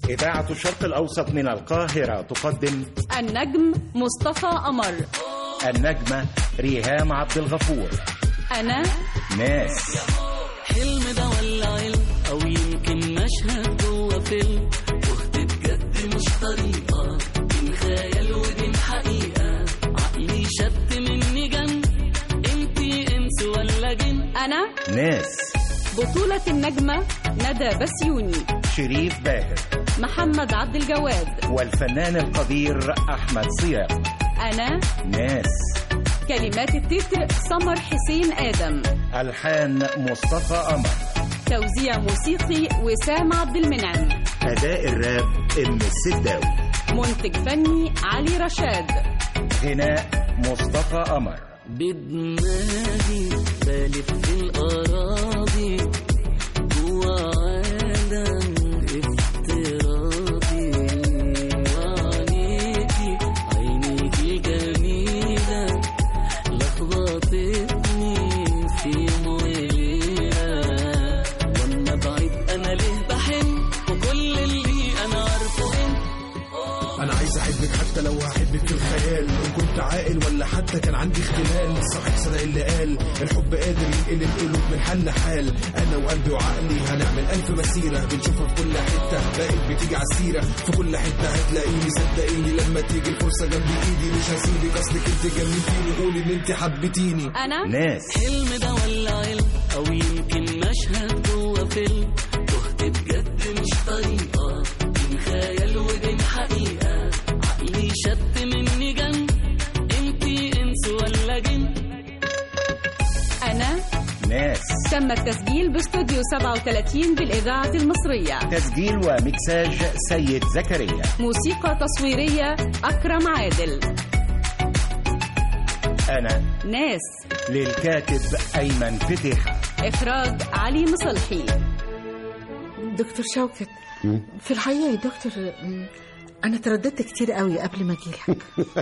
إذاعة الشرق الأوسط من القاهرة تقدم النجم مصطفى قمر النجمة ريهام عبد الغفور أنا ناس حلم ده ولا علم او يمكن مشهد جوه فيلم واخت بجد مش طريقه بين خيال وبين حقيقه عقلي شد مني جن انتي انس ولا جن أنا ناس بطولة النجمة ندى بسيوني شريف باهر محمد عبد الجواد والفنان القدير أحمد صيام أنا ناس كلمات التتر سمر حسين آدم ألحان مصطفى قمر توزيع موسيقي وسام عبد المنعم أداء الراب إم السداوي منتج فني علي رشاد غناء مصطفى قمر بدماغي بلف في الأراضي جوا عالم افتراضي وعينيكي عينيكي جميلة لخبطتني في يوم وليلة وانا بعيد انا ليه بحن وكل اللي انا عارفه انت انا عايز احبك حتى لو هحبك في الخيال ان كنت عاقل ولا حتى كان عندي اختلال صحيح صدق اللي قال الحب قادر ينقلب قلوب من حل لحال انا وقلبي وعقلي هنعمل الف مسيره بنشوفها في كل حته بقت بتيجي على السيره في كل حته هتلاقيني صدقيني لما تيجي الفرصه جنب ايدي مش هسيبك اصلك انت جننتيني قولي ان انت حبيتيني أنا ناس حلم ده ولا علم او يمكن مشهد جوه فيلم تهت بجد مش طريقه بين خيال وبين حقيقه عقلي شد مني جن انتي انس ولا جن أنا ناس تم التسجيل باستوديو 37 بالإذاعة المصرية تسجيل ومكساج سيد زكريا موسيقى تصويرية أكرم عادل أنا ناس للكاتب أيمن فتح إخراج علي مصلحي دكتور شوكت في الحقيقة يا دكتور م، أنا ترددت كتير قوي قبل ما أجيلك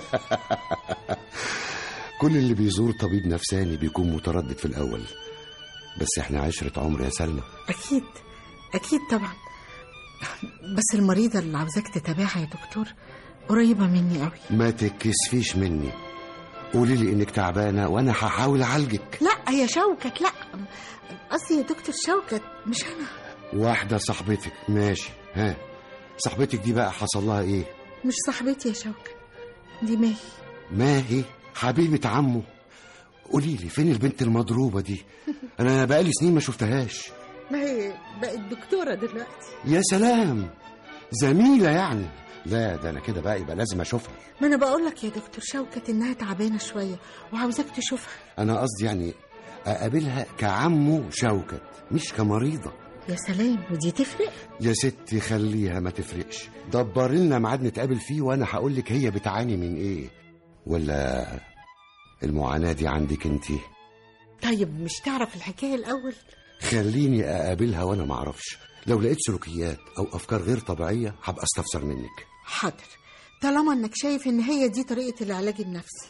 كل اللي بيزور طبيب نفساني بيكون متردد في الأول بس احنا عشرة عمر يا سلمى أكيد أكيد طبعا بس المريضة اللي عاوزاك تتابعها يا دكتور قريبة مني قوي ما تكسفيش مني قولي لي انك تعبانة وانا هحاول اعالجك لا يا شوكت لا قصدي يا دكتور شوكت مش أنا واحدة صاحبتك ماشي ها صاحبتك دي بقى حصل لها ايه مش صاحبتي يا شوكت دي ماهي ماهي حبيبة عمه قولي لي فين البنت المضروبة دي انا بقالي سنين ما شفتهاش ما هي بقت دكتورة دلوقتي يا سلام زميلة يعني لا ده انا كده بقى يبقى لازم اشوفها ما أنا بقول لك يا دكتور شوكت إنها تعبانة شوية وعاوزاك تشوفها انا قصدي يعني اقابلها كعمه شوكت مش كمريضة يا سلام ودي تفرق يا ستي خليها ما تفرقش دبري لنا ميعاد نتقابل فيه وانا هقول لك هي بتعاني من ايه ولا المعاناة دي عندك انتي طيب مش تعرف الحكاية الأول خليني اقابلها وانا ما اعرفش لو لقيت سلوكيات او افكار غير طبيعيه هبقى استفسر منك حاضر طالما انك شايف ان هي دي طريقة العلاج النفسي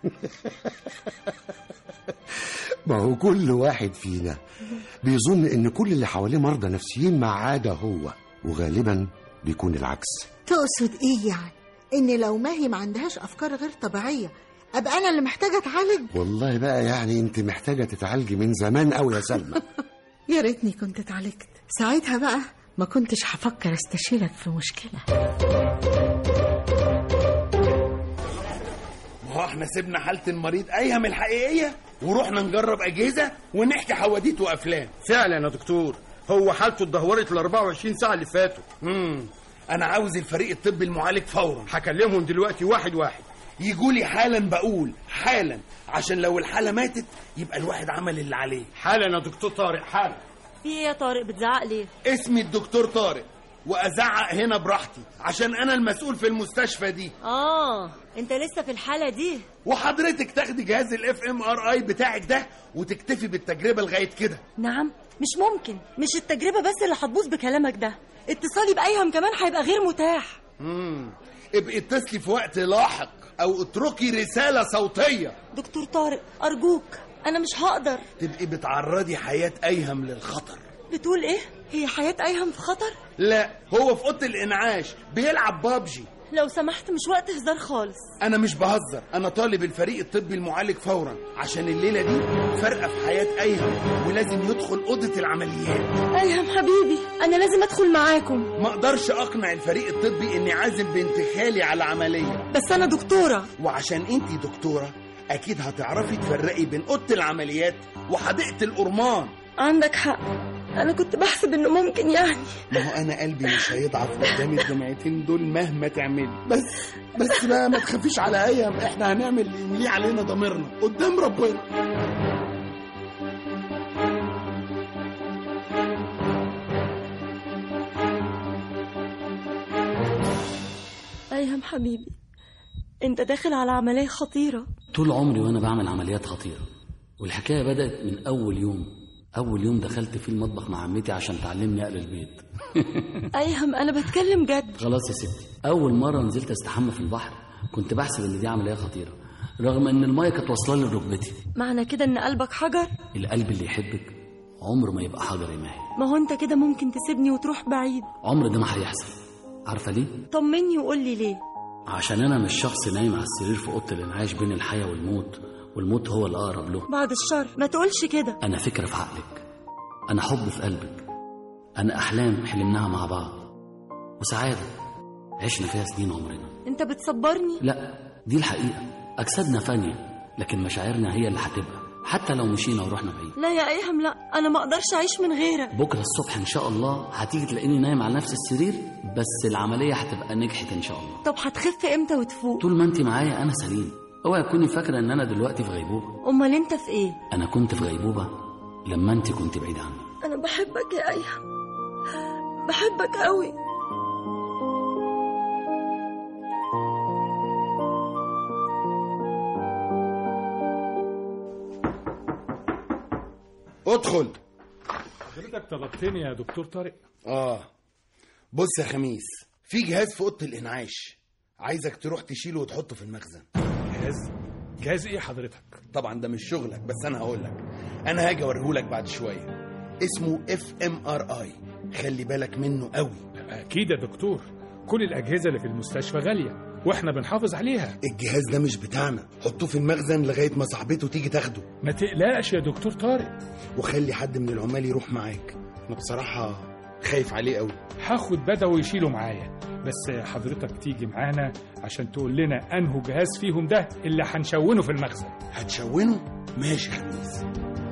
ما هو كل واحد فينا بيظن ان كل اللي حواليه مرضى نفسيين ما عدا هو وغالبا بيكون العكس تقصد ايه يعني ان لو ماهي ما عندهاش افكار غير طبيعية ابقى انا اللي محتاجة اتعالج والله بقى يعني انت محتاجه تتعالجي من زمان قوي يا سلمى يا ريتني كنت اتعالجت ساعتها بقى ما كنتش هفكر استشيرك في مشكلة ما هو احنا سيبنا حالة المريض ايهم الحقيقية ورحنا نجرب اجهزة ونحكي حواديت وافلام فعلا يا دكتور هو حالته اتدهورت ال 24 ساعه اللي فاتوا امم انا عاوز الفريق الطبي المعالج فورا هكلمهم دلوقتي واحد واحد يجوا لي حالا بقول حالا عشان لو الحالة ماتت يبقى الواحد عمل اللي عليه حالا يا دكتور طارق حالا في ايه يا طارق بتزعق ليه اسمي الدكتور طارق وازعق هنا براحتي عشان انا المسؤول في المستشفى دي اه انت لسه في الحاله دي وحضرتك تاخدي جهاز الاف ام ار اي بتاعك ده وتكتفي بالتجربة لغاية كده نعم مش ممكن مش التجربه بس اللي هتبوظ بكلامك ده اتصالي بايهم كمان هيبقى غير متاح امم ابقي اتصلي في وقت لاحق او اتركي رسالة صوتية دكتور طارق ارجوك انا مش هقدر تبقي بتعرضي حياة ايهم للخطر بتقول ايه هي حياه ايهم في خطر لا هو في اوضه الانعاش بيلعب بابجي لو سمحت مش وقت هزار خالص انا مش بهزر انا طالب الفريق الطبي المعالج فورا عشان الليله دي فارقه في حياه ايهم ولازم يدخل اوضه العمليات ايهم حبيبي انا لازم ادخل معاكم ما اقدرش اقنع الفريق الطبي اني عازم بنت خالي على عمليه بس انا دكتوره وعشان انتي دكتوره اكيد هتعرفي تفرقي بين اوضه العمليات وحديقه الأرمان عندك حق انا كنت بحسب انه ممكن يعني ما هو انا قلبي مش هيضعف قدام الجمعيتين دول مهما تعملي بس بس بقى ما تخافيش على ايام احنا هنعمل اللي يمليه علينا ضميرنا قدام ربنا ايهم حبيبي انت داخل على عمليه خطيره طول عمري وانا بعمل عمليات خطيره والحكايه بدات من اول يوم اول يوم دخلت فيه المطبخ مع عمتي عشان تعلمني اقلي البيض ايهم انا بتكلم جد خلاص يا ستي اول مره نزلت استحمى في البحر كنت بحسب ان دي عمليه خطيره رغم ان الميه كانت واصله لي لركبتي معنى كده ان قلبك حجر القلب اللي يحبك عمره ما يبقى حجر يا ماهي ما هو انت كده ممكن تسيبني وتروح بعيد عمر ده ما هيحصل عارفه ليه طمني وقول لي ليه عشان انا مش شخص نايم على السرير في اوضه الانعاش بين الحياه والموت والموت هو الاقرب له بعد الشر ما تقولش كده انا فكره في عقلك انا حب في قلبك انا احلام حلمناها مع بعض وسعاده عشنا فيها سنين عمرنا انت بتصبرني لا دي الحقيقه اجسادنا فانيه لكن مشاعرنا هي اللي هتبقى حتى لو مشينا ورحنا بعيد لا يا ايهم لا انا ما اقدرش اعيش من غيرك بكره الصبح ان شاء الله هتيجي تلاقيني نايم على نفس السرير بس العمليه هتبقى نجحت ان شاء الله طب هتخف امتى وتفوق طول ما انت معايا انا سليم اوعي تكوني فاكره ان انا دلوقتي في غيبوبه امال انت في ايه انا كنت في غيبوبه لما انت كنت بعيد عني انا بحبك يا ايهم بحبك قوي ادخل حضرتك طلبتني يا دكتور طارق اه بص يا خميس في جهاز في اوضه الانعاش عايزك تروح تشيله وتحطه في المخزن جهاز جهاز ايه حضرتك طبعا ده مش شغلك بس انا هقول لك انا هاجي اوريهولك بعد شويه اسمه اف ام ار اي خلي بالك منه قوي اكيد يا دكتور كل الاجهزه اللي في المستشفى غاليه واحنا بنحافظ عليها الجهاز ده مش بتاعنا حطوه في المخزن لغايه ما صاحبته تيجي تاخده ما تقلقش يا دكتور طارق وخلي حد من العمال يروح معاك انا بصراحه خايف عليه قوي هاخد بدوي يشيله معايا بس حضرتك تيجي معانا عشان تقول لنا انه جهاز فيهم ده اللي هنشونه في المخزن هتشونه ماشي يا خميس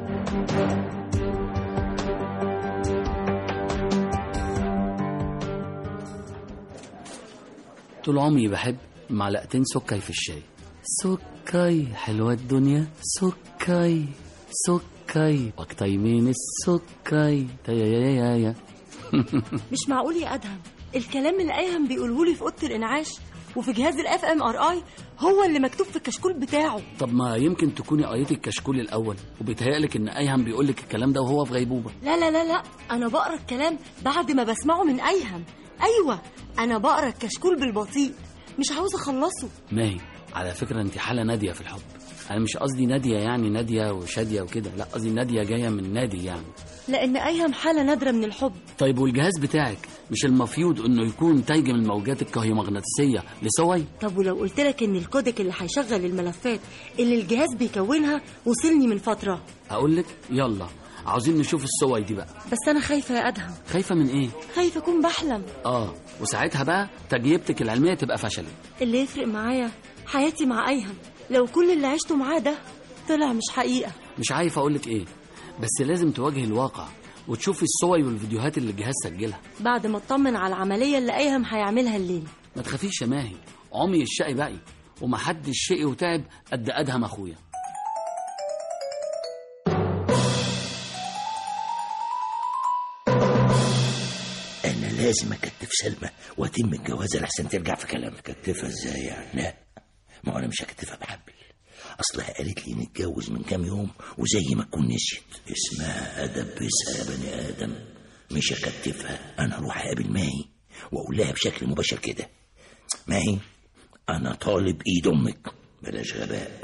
طول عمري بحب معلقتين سكري في الشاي سكري حلوة الدنيا سكري سكري وقتي من السكري تايا يا يا يا مش معقول يا ادهم الكلام اللي ايهم بيقوله لي في اوضه الانعاش وفي جهاز الاف ام ار اي هو اللي مكتوب في الكشكول بتاعه طب ما يمكن تكوني قريتي الكشكول الاول وبيتهيألك ان ايهم بيقول لك الكلام ده وهو في غيبوبه لا لا لا لا انا بقرا الكلام بعد ما بسمعه من ايهم ايوه انا بقرا الكشكول بالبطيء مش عاوز اخلصه ماهي على فكره انت حاله ناديه في الحب انا مش قصدي ناديه يعني ناديه وشاديه وكده لا قصدي ناديه جايه من نادي يعني لان ايهم حاله نادره من الحب طيب والجهاز بتاعك مش المفروض انه يكون تايجم الموجات الكهيومغناطيسيه لسوي طب ولو قلت لك ان الكودك اللي هيشغل الملفات اللي الجهاز بيكونها وصلني من فتره اقول لك يلا عاوزين نشوف السوي دي بقى بس انا خايفه يا ادهم خايفه من ايه خايفه اكون بحلم اه وساعتها بقى تجربتك العلميه تبقى فشلت اللي يفرق معايا حياتي مع ايهم لو كل اللي عشته معاه ده طلع مش حقيقه مش عارف اقول لك ايه بس لازم تواجهي الواقع وتشوفي الصور والفيديوهات اللي الجهاز سجلها بعد ما اطمن على العمليه اللي ايهم هيعملها الليل ما تخافيش يا ماهي عمي الشقي بقي ومحدش شقي وتعب قد ادهم اخويا انا لازم اكتف سلمى واتم الجوازه لحسن ترجع في كلامها اكتفها ازاي يعني لا ما هو انا مش هكتفها بحبل اصلها قالت لي نتجوز من كام يوم وزي ما تكون نسيت اسمها ادبسها يا بني ادم مش هكتفها انا اروح اقابل ماهي واقول لها بشكل مباشر كده ماهي انا طالب ايد امك بلاش غباء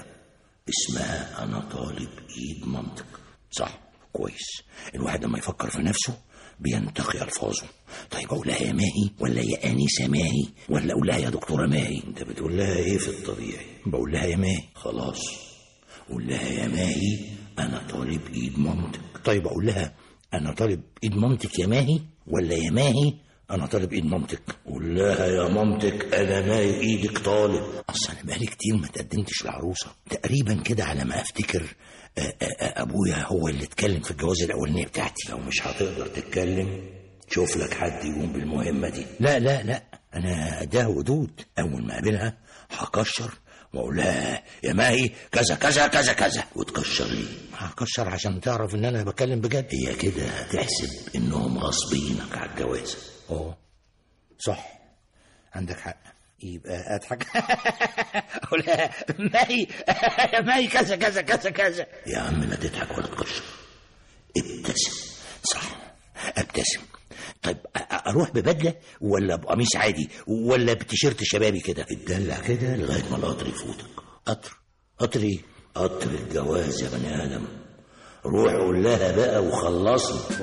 اسمها انا طالب ايد مامتك صح كويس الواحد لما يفكر في نفسه بينتقي الفاظه طيب اقول لها يا ماهي ولا يا انسه ماهي ولا اقول لها يا دكتوره ماهي انت بتقول لها ايه في الطبيعي بقول لها يا ماهي خلاص قول لها يا ماهي انا طالب ايد مامتك طيب اقول لها انا طالب ايد مامتك يا ماهي ولا يا ماهي انا طالب ايد مامتك قول لها يا مامتك انا ماهي ايدك طالب اصل انا بقالي كتير ما تقدمتش لعروسه تقريبا كده على ما افتكر آه، آه، آه، ابويا هو اللي اتكلم في الجواز الاولانيه بتاعتي لو مش هتقدر تتكلم شوف لك حد يقوم بالمهمه دي لا لا لا انا ده ودود اول ما اقابلها هكشر واقول لها يا ماهي كذا كذا كذا كذا وتكشر لي هكشر عشان تعرف ان انا بتكلم بجد هي كده هتحسب انهم غاصبينك على الجواز اه صح عندك حق يبقى اضحك اقول لها ماهي يا ماهي كذا كذا كذا كذا يا عم لا تضحك ولا تكشر ابتسم صح ابتسم طيب أ- أ- اروح ببدله ولا بقميص عادي ولا بتيشيرت شبابي كده اتدلع كده لغايه ما القطر يفوتك قطر قطر ايه قطر الجواز يا بني ادم روح قول لها بقى وخلصني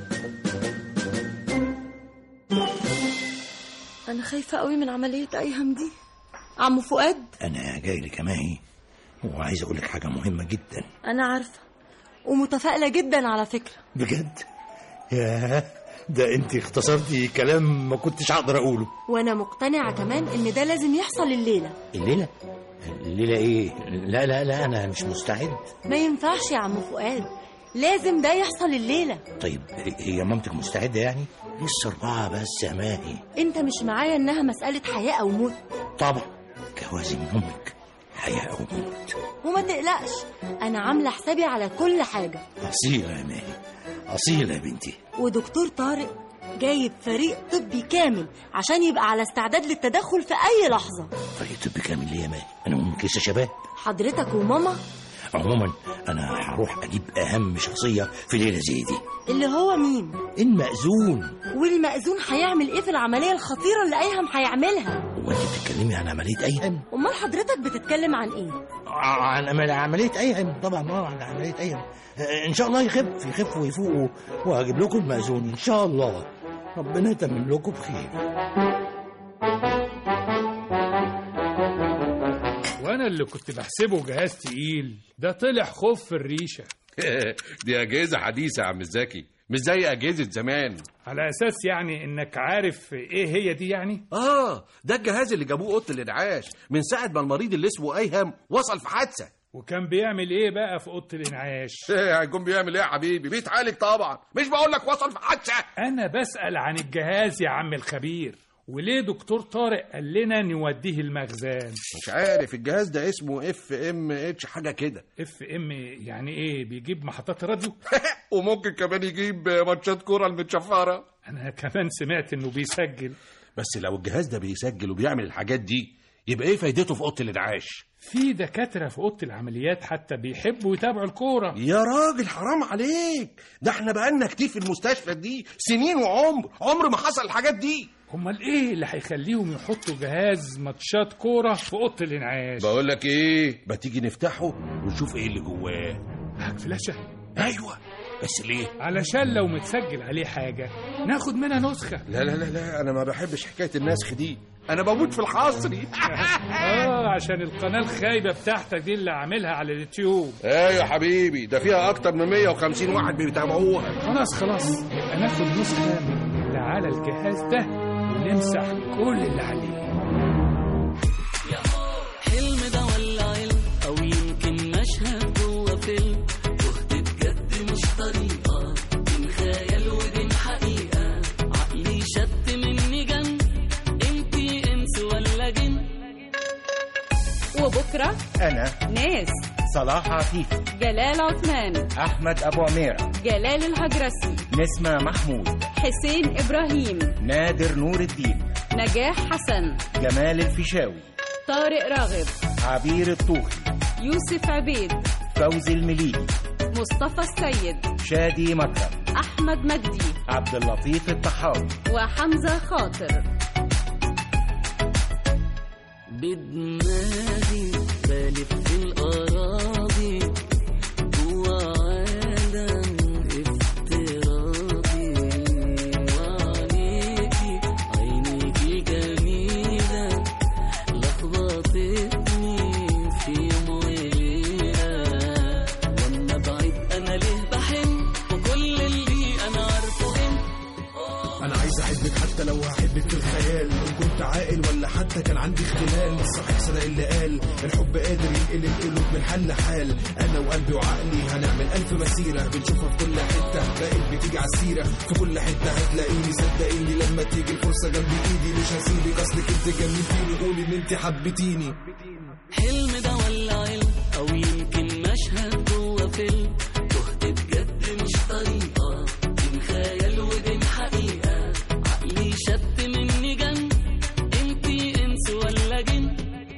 انا خايفه قوي من عمليه ايهم دي عمو فؤاد انا جاي لك يا ماهي وعايز اقول لك حاجه مهمه جدا انا عارفه ومتفائله جدا على فكره بجد يا ده انت اختصرتي كلام ما كنتش هقدر اقوله وانا مقتنعه كمان ان ده لازم يحصل الليله الليله الليله ايه لا لا لا انا مش مستعد ما ينفعش يا عم فؤاد لازم ده يحصل الليله طيب هي مامتك مستعده يعني لسه اربعه بس يا ماهي انت مش معايا انها مساله حياه او موت طبعا جوازي من امك حياه او موت وما تقلقش انا عامله حسابي على كل حاجه اصيله يا ماهي اصيله يا بنتي ودكتور طارق جايب فريق طبي كامل عشان يبقى على استعداد للتدخل في اي لحظه فريق طبي كامل ليه يا ماهي انا امك لسه شباب حضرتك وماما عموما انا هروح اجيب اهم شخصيه في ليله زي دي اللي هو مين المأذون والمأذون هيعمل ايه في العمليه الخطيره اللي ايهم هيعملها هو انت بتتكلمي عن عمليه ايهم امال حضرتك بتتكلم عن ايه عن عمل- عمليه ايهم طبعا اه عن عمليه ايهم آه، ان شاء الله يخف يخف ويفوق و- وهجيب لكم المأذون ان شاء الله ربنا يتمم لكم بخير وانا اللي كنت بحسبه جهاز تقيل ده طلع خوف في الريشه دي اجهزه حديثه يا عم زكي مش زي اجهزه زمان على اساس يعني انك عارف ايه هي دي يعني اه ده الجهاز اللي جابوه اوضه الانعاش من ساعه ما المريض اللي اسمه ايهم وصل في حادثه وكان بيعمل ايه بقى في اوضه الانعاش ايه هيكون بيعمل ايه يا حبيبي بيتعالج طبعا مش بقول لك وصل في حادثه انا بسال عن الجهاز يا عم الخبير وليه دكتور طارق قال لنا نوديه المخزن مش عارف الجهاز ده اسمه اف ام اتش حاجه كده اف ام يعني ايه بيجيب محطات راديو وممكن كمان يجيب ماتشات كوره المتشفره انا كمان سمعت انه بيسجل بس لو الجهاز ده بيسجل وبيعمل الحاجات دي يبقى ايه فايدته في اوضه الانعاش في دكاتره في اوضه العمليات حتى بيحبوا يتابعوا الكوره يا راجل حرام عليك ده احنا بقالنا كتير في المستشفى دي سنين وعمر عمر ما حصل الحاجات دي امال ايه اللي هيخليهم يحطوا جهاز ماتشات كوره في اوضه الانعاش بقول لك ايه ما تيجي نفتحه ونشوف ايه اللي جواه معاك فلاشه ايوه بس ليه علشان لو متسجل عليه حاجه ناخد منها نسخه لا لا لا لا انا ما بحبش حكايه النسخ دي انا بموت في الحصري اه عشان القناه الخايبه بتاعتك دي اللي عاملها على اليوتيوب ايه يا حبيبي ده فيها اكتر من 150 واحد بيتابعوها خلاص خلاص يبقى ناخد نسخه من اللي على الجهاز ده ونمسح كل اللي عليه حلم ده ولا علم او يمكن مشهد جوه فيلم تهت بجد مش طريقه بين خيال وبين حقيقه عقلي شت مني جن انتي انس ولا جن وبكرة أنا ناس صلاح عفيفي جلال عثمان أحمد أبو عميرة جلال الهجرسي نسمة محمود حسين إبراهيم نادر نور الدين نجاح حسن جمال الفيشاوي طارق راغب عبير الطوخي يوسف عبيد فوزي المليجي مصطفى السيد شادي مكرم أحمد مجدي عبد اللطيف الطحاوي وحمزة خاطر بدماغي بلف في الأراضي جوا عالم افتراضي احبك حتى لو هحبك في الخيال ان كنت عاقل ولا حتى كان عندي اختلال صحيح صدق اللي قال الحب قادر ينقل القلوب من حل لحال انا وقلبي وعقلي هنعمل الف مسيره بنشوفها في كل حته بقيت بتيجي على السيره في كل حته هتلاقيني صدقيني لما تيجي الفرصه جنب ايدي مش هسيبك اصلك انت جننتيني قولي ان انت حبيتيني حلم ده ولا علم او يمكن مشهد جوه فيلم تهت بجد مش طريقه بين خيال وبين حقيقه عقلي شد مني جن انتي انس ولا جن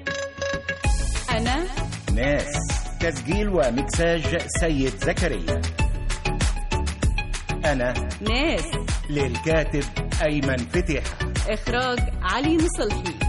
أنا ناس تسجيل ومكساج سيد زكريا أنا ناس للكاتب أيمن فتح إخراج علي نصلحي